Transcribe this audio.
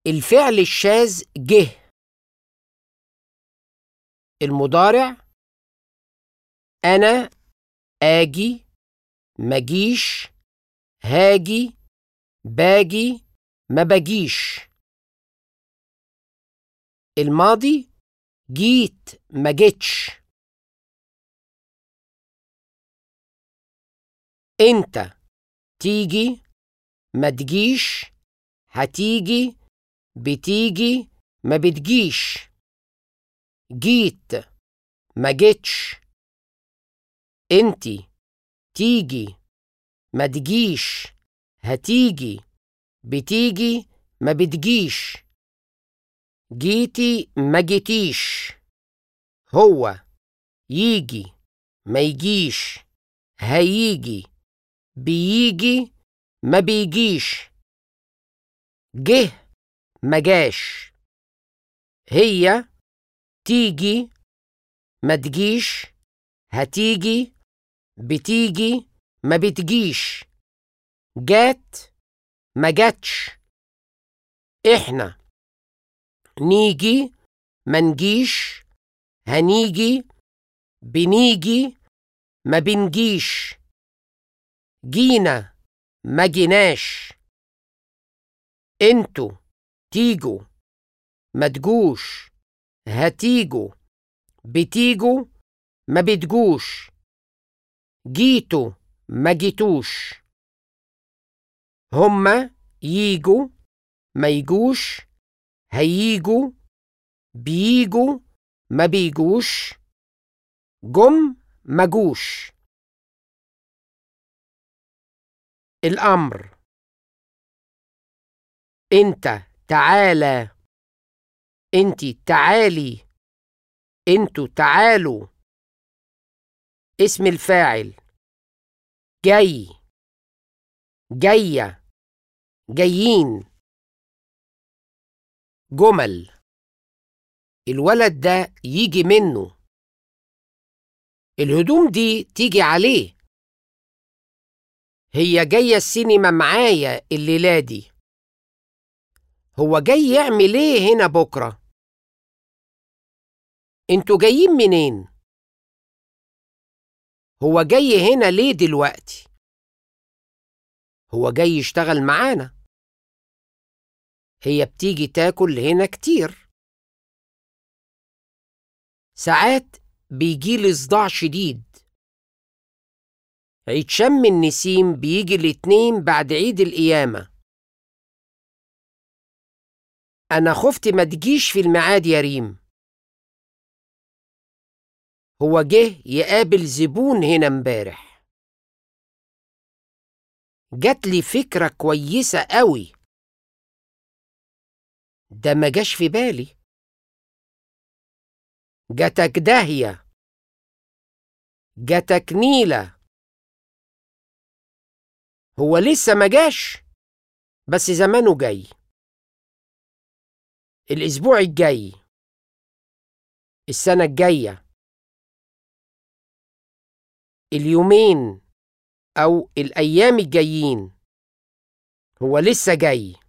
الفعل الشاذ جه المضارع أنا آجي مجيش هاجي باجي ما بجيش الماضي جيت ما جيتش انت تيجي ما تجيش هتيجي بتيجي ما بتجيش جيت ما جيتش انتي تيجي ما تجيش هتيجي بتيجي ما بتجيش جيتي ما جيتيش هو يجي ما يجيش هيجي بيجي ما بيجيش جه ما جاش هي تيجي ما تجيش هتيجي بتيجي ما بتجيش جات ما جاتش احنا نيجي ما نجيش هنيجي بنيجي ما بنجيش جينا ما جيناش انتوا تيجوا ما تجوش هتيجوا بتيجوا ما بتجوش جيتوا ما جيتوش هما ييجوا ما يجوش هييجوا بييجوا ما بيجوش جم ما جوش الأمر أنت تعالى أنتي تعالي أنتوا تعالوا اسم الفاعل جاي جايه جايين جمل الولد ده يجي منه الهدوم دي تيجي عليه هي جاية السينما معايا الليلة دي هو جاي يعمل ايه هنا بكرة انتوا جايين منين هو جاي هنا ليه دلوقتي هو جاي يشتغل معانا هي بتيجي تاكل هنا كتير ساعات بيجيلي صداع شديد عيد شم النسيم بيجي الاتنين بعد عيد القيامة أنا خفت ما تجيش في الميعاد يا ريم هو جه يقابل زبون هنا امبارح جات لي فكرة كويسة قوي ده ما جاش في بالي جاتك داهية جاتك نيلة هو لسه ما جاش بس زمانه جاي الأسبوع الجاي السنة الجاية اليومين أو الأيام الجايين هو لسه جاي